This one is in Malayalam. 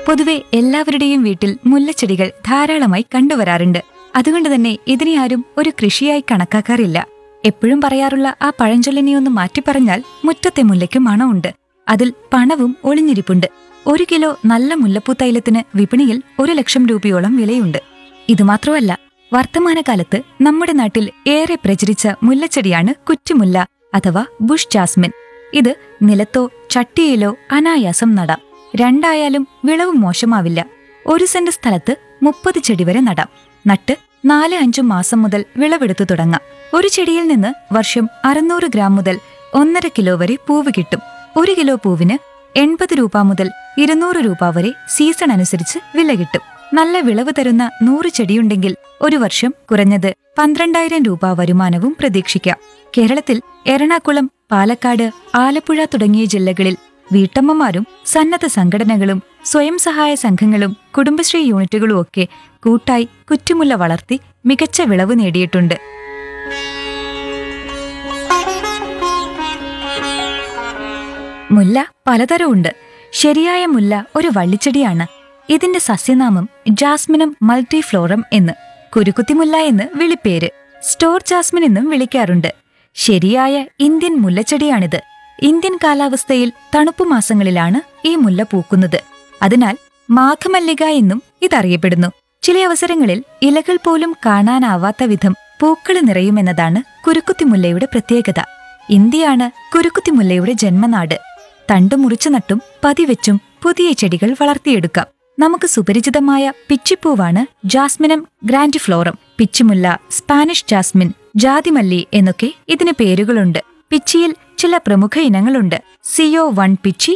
പൊതുവെ എല്ലാവരുടെയും വീട്ടിൽ മുല്ലച്ചെടികൾ ധാരാളമായി കണ്ടുവരാറുണ്ട് അതുകൊണ്ട് തന്നെ ഇതിനെ ആരും ഒരു കൃഷിയായി കണക്കാക്കാറില്ല എപ്പോഴും പറയാറുള്ള ആ പഴഞ്ചൊല്ലിനെ ഒന്ന് മാറ്റിപ്പറഞ്ഞാൽ മുറ്റത്തെ മുല്ലയ്ക്ക് മണമുണ്ട് അതിൽ പണവും ഒളിഞ്ഞിരിപ്പുണ്ട് ഒരു കിലോ നല്ല മുല്ലപ്പൂ തൈലത്തിന് വിപണിയിൽ ഒരു ലക്ഷം രൂപയോളം വിലയുണ്ട് ഇതുമാത്രമല്ല വർത്തമാനകാലത്ത് നമ്മുടെ നാട്ടിൽ ഏറെ പ്രചരിച്ച മുല്ലച്ചെടിയാണ് കുറ്റിമുല്ല അഥവാ ബുഷ് ജാസ്മിൻ ഇത് നിലത്തോ ചട്ടിയിലോ അനായാസം നടാം രണ്ടായാലും വിളവ് മോശമാവില്ല ഒരു സെന്റ് സ്ഥലത്ത് മുപ്പത് ചെടി വരെ നടാം നട്ട് നാല് അഞ്ചു മാസം മുതൽ വിളവെടുത്തു തുടങ്ങാം ഒരു ചെടിയിൽ നിന്ന് വർഷം അറുന്നൂറ് ഗ്രാം മുതൽ ഒന്നര കിലോ വരെ പൂവ് കിട്ടും ഒരു കിലോ പൂവിന് എൺപത് രൂപ മുതൽ ഇരുന്നൂറ് രൂപ വരെ സീസൺ അനുസരിച്ച് വില കിട്ടും നല്ല വിളവ് തരുന്ന നൂറ് ചെടിയുണ്ടെങ്കിൽ ഒരു വർഷം കുറഞ്ഞത് പന്ത്രണ്ടായിരം രൂപ വരുമാനവും പ്രതീക്ഷിക്കാം കേരളത്തിൽ എറണാകുളം പാലക്കാട് ആലപ്പുഴ തുടങ്ങിയ ജില്ലകളിൽ വീട്ടമ്മമാരും സന്നദ്ധ സംഘടനകളും സ്വയം സഹായ സംഘങ്ങളും കുടുംബശ്രീ യൂണിറ്റുകളും ഒക്കെ കൂട്ടായി കുറ്റുമുല്ല വളർത്തി മികച്ച വിളവ് നേടിയിട്ടുണ്ട് മുല്ല പലതരമുണ്ട് ശരിയായ മുല്ല ഒരു വള്ളിച്ചെടിയാണ് ഇതിന്റെ സസ്യനാമം ജാസ്മിനം മൾട്ടിഫ്ലോറം എന്ന് കുരുക്കുത്തിമുല്ല എന്ന് വിളിപ്പേര് സ്റ്റോർ ജാസ്മിൻ എന്നും വിളിക്കാറുണ്ട് ശരിയായ ഇന്ത്യൻ മുല്ലച്ചെടിയാണിത് ഇന്ത്യൻ കാലാവസ്ഥയിൽ തണുപ്പു മാസങ്ങളിലാണ് ഈ മുല്ല പൂക്കുന്നത് അതിനാൽ മാഘമല്ലിക എന്നും ഇതറിയപ്പെടുന്നു ചില അവസരങ്ങളിൽ ഇലകൾ പോലും കാണാനാവാത്ത വിധം പൂക്കള് നിറയുമെന്നതാണ് കുരുക്കുത്തിമുല്ലയുടെ പ്രത്യേകത ഇന്ത്യയാണ് കുരുക്കുത്തിമുല്ലയുടെ ജന്മനാട് തണ്ടു മുറിച്ചു നട്ടും പതിവെച്ചും പുതിയ ചെടികൾ വളർത്തിയെടുക്കാം നമുക്ക് സുപരിചിതമായ പിച്ചിപ്പൂവാണ് ജാസ്മിനം ഗ്രാൻഡിഫ്ലോറം പിച്ചിമുല്ല സ്പാനിഷ് ജാസ്മിൻ ജാതിമല്ലി എന്നൊക്കെ ഇതിന് പേരുകളുണ്ട് പിച്ചിയിൽ ചില പ്രമുഖ ഇനങ്ങളുണ്ട് സിയോ വൺ പിച്ചി